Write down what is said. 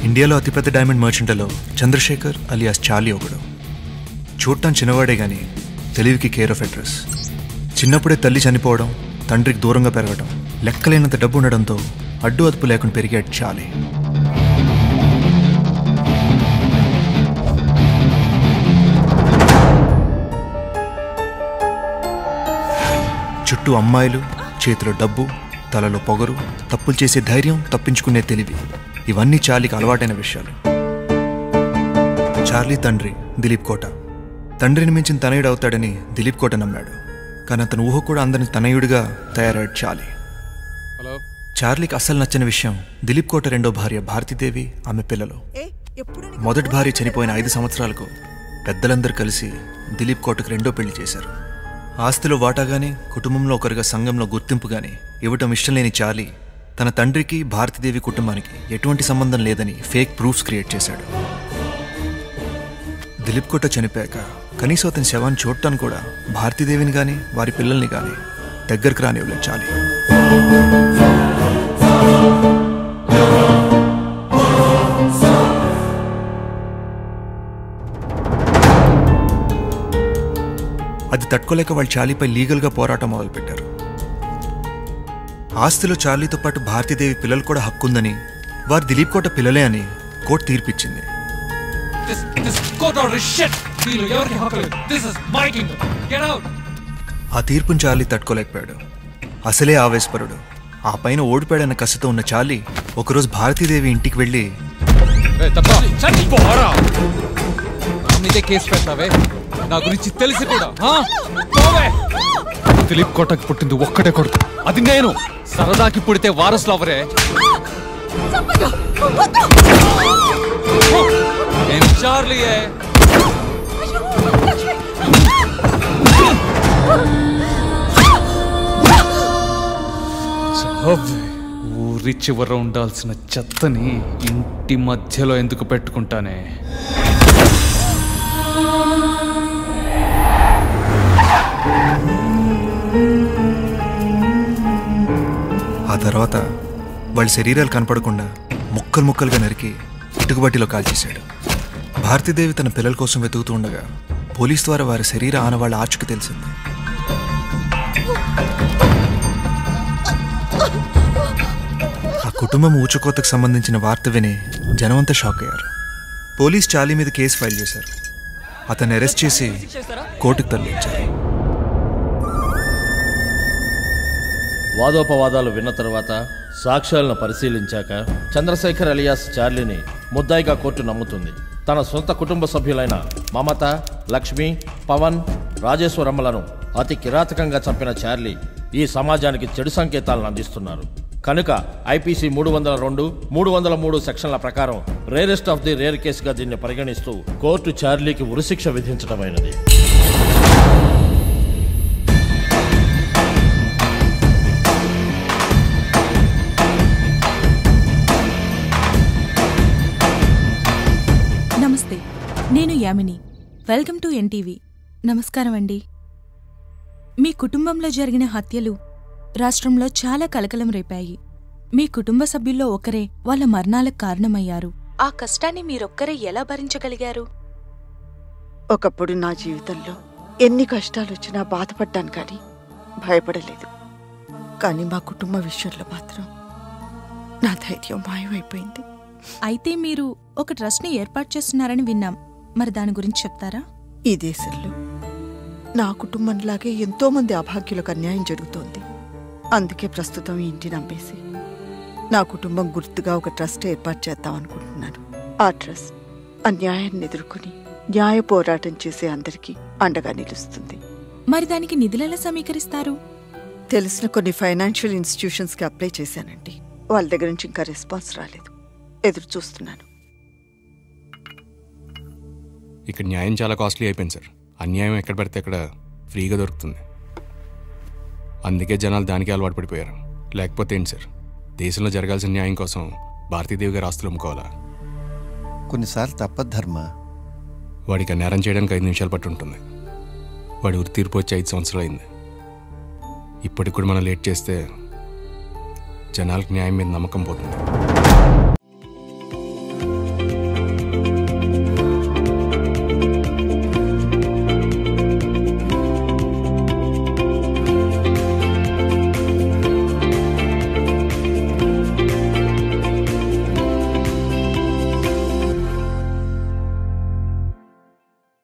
ఇండియాలో అతిపెద్ద డైమండ్ మర్చెంట్లలో చంద్రశేఖర్ అలియాస్ చార్లీ ఒకడు చూడటానికి చిన్నవాడే గాని తెలివికి కేర్ ఆఫ్ అడ్రస్ చిన్నప్పుడే తల్లి చనిపోవడం తండ్రికి దూరంగా పెరగడం లెక్కలేనంత డబ్బు ఉండడంతో అడ్డు అదుపు లేకుండా పెరిగాడు చాలీ చుట్టూ అమ్మాయిలు చేతిలో డబ్బు తలలో పొగరు తప్పులు చేసే ధైర్యం తప్పించుకునే తెలివి ఇవన్నీ చార్లీకి అలవాటైన విషయాలు చార్లీ తండ్రి దిలీప్ కోట తండ్రిని మించిన తనయుడు అవుతాడని దిలీప్ కోట నమ్మాడు కానీ అతను ఊహ కూడా అందరిని తనయుడిగా తయారయ్యాడు చార్లీ హలో చార్లీకి అస్సలు నచ్చని విషయం దిలీప్ కోట రెండో భార్య భారతీదేవి ఆమె పిల్లలు మొదటి భార్య చనిపోయిన ఐదు సంవత్సరాలకు పెద్దలందరూ కలిసి దిలీప్ కోటకు రెండో పెళ్లి చేశారు ఆస్తిలో వాటాగాని కుటుంబంలో ఒకరిగా సంఘంలో గుర్తింపు గాని ఇవ్వటం ఇష్టం లేని చార్లీ తన తండ్రికి భారతీదేవి కుటుంబానికి ఎటువంటి సంబంధం లేదని ఫేక్ ప్రూఫ్స్ క్రియేట్ చేశాడు దిలీప్ కోట చనిపోయాక కనీసం అతని శవాన్ని చూడటానికి కూడా భారతీదేవిని గాని వారి పిల్లల్ని గాని దగ్గరకు రానివ్వలేదు చాలీ అది తట్టుకోలేక వాళ్ళు చార్లీపై లీగల్గా పోరాటం మొదలుపెట్టారు ఆస్తిలో చార్లీతో పాటు భారతీదేవి పిల్లలు కూడా హక్కుందని వారు దిలీప్ కోట పిల్లలే అని కోర్టు తీర్పిచ్చింది This this court order is shit. వీళ్ళు ఎవరికి హక్కు లేదు. This is my kingdom. Get out. ఆ తీర్పును చార్లీ తట్టుకోలేకపోయాడు అసలే ఆవేశపరుడు ఆ పైన ఓడిపోయాడన్న కసితో ఉన్న చార్లీ ఒకరోజు భారతీదేవి ఇంటికి వెళ్ళి ఏ తప్ప. చండి పోరా. నా మీదే కేసు పెట్టావే నా గురించి తెలిసి కూడా ఆ? పోవే. దిలీప్ కోటకు పుట్టింది ఒక్కటే కొడుకు అది నేను సరదాకి పుడితే వారసులు అవరే నేను చార్లీయే చావే. ఊరి చివర ఉండాల్సిన చెత్తని ఇంటి మధ్యలో ఎందుకు పెట్టుకుంటానే ఆ తర్వాత వాళ్ళ శరీరాలు కనపడకుండా ముక్కలు ముక్కలుగా నరికి ఇటుకబట్టిలో కాల్చేశాడు భారతీదేవి తన పిల్లల కోసం వెతుకుతూ ఉండగా పోలీస్ ద్వారా వారి శరీర ఆనవాళ్ళ ఆచుకు తెలిసింది ఆ కుటుంబం ఊచకోతకు సంబంధించిన వార్త విని జనమంతా షాక్ అయ్యారు పోలీస్ చాలీ మీద కేసు ఫైల్ చేశారు అతన్ని అరెస్ట్ చేసి కోర్టుకు తరలించారు వాదోపవాదాలు విన్న తర్వాత సాక్ష్యాలను పరిశీలించాక చంద్రశేఖర్ అలియాస్ చార్లీని ముద్దాయిగా కోర్టు నమ్ముతుంది తన సొంత కుటుంబ సభ్యులైన మమత లక్ష్మి పవన్ రాజేశ్వరమ్మలను అతి కిరాతకంగా చంపిన చార్లీ ఈ సమాజానికి చెడు సంకేతాలను అందిస్తున్నారు కనుక ఐపీసీ మూడు వందల రెండు మూడు వందల మూడు సెక్షన్ల ప్రకారం రేరెస్ట్ ఆఫ్ ది రేర్ కేసుగా దీన్ని పరిగణిస్తూ కోర్టు చార్లీకి ఉరిశిక్ష విధించడమైనది నమస్తే నేను యామిని వెల్కమ్ టు ఎన్టీవీ నమస్కారం అండి మీ కుటుంబంలో జరిగిన హత్యలు రాష్ట్రంలో చాలా కలకలం రేపాయి మీ కుటుంబ సభ్యుల్లో ఒకరే వాళ్ళ మరణాలకు కారణమయ్యారు ఆ కష్టాన్ని మీరొక్కరే ఎలా భరించగలిగారు ఒకప్పుడు నా జీవితంలో ఎన్ని కష్టాలు వచ్చినా బాధపడ్డాను కానీ భయపడలేదు కానీ మా కుటుంబ విషయంలో మాత్రం నా ధైర్యం మాయమైపోయింది అయితే మీరు ఒక ట్రస్ట్ని ఏర్పాటు చేస్తున్నారని విన్నాం మరి దాని గురించి చెప్తారా ఈ దేశంలో నా కుటుంబంలాగే ఎంతో మంది అభాగ్యులకు అన్యాయం జరుగుతోంది అందుకే ప్రస్తుతం ఈ ఇంటిని అమ్మేసి నా కుటుంబం గుర్తుగా ఒక ట్రస్ట్ ఏర్పాటు చేద్దాం అనుకుంటున్నాను ఆ ట్రస్ట్ అన్యాయాన్ని ఎదుర్కొని న్యాయ పోరాటం చేసే అందరికీ అండగా నిలుస్తుంది మరి దానికి నిధులెలా సమీకరిస్తారు తెలిసిన కొన్ని ఫైనాన్షియల్ ఇన్స్టిట్యూషన్స్కి అప్లై చేశానండి వాళ్ళ దగ్గర నుంచి ఇంకా రెస్పాన్స్ రాలేదు ఎదురు చూస్తున్నాను ఇక్కడ న్యాయం చాలా కాస్ట్లీ అయిపోయింది సార్ అన్యాయం ఎక్కడ పడితే అక్కడ ఫ్రీగా దొరుకుతుంది అందుకే జనాలు దానికి అలవాటు పడిపోయారు లేకపోతే ఏంటి సార్ దేశంలో జరగాల్సిన న్యాయం కోసం భారతీదేవి గారు ఆస్తులు అమ్ముకోవాలా కొన్నిసార్లు తప్పదు ధర్మ వాడికి ఆ నేరం చేయడానికి ఐదు నిమిషాలు పట్టి ఉంటుంది వాడి ఉరి తీర్పు వచ్చి ఐదు సంవత్సరాలు అయింది ఇప్పటికి కూడా మనం లేట్ చేస్తే జనాలకు న్యాయం మీద నమ్మకం పోతుంది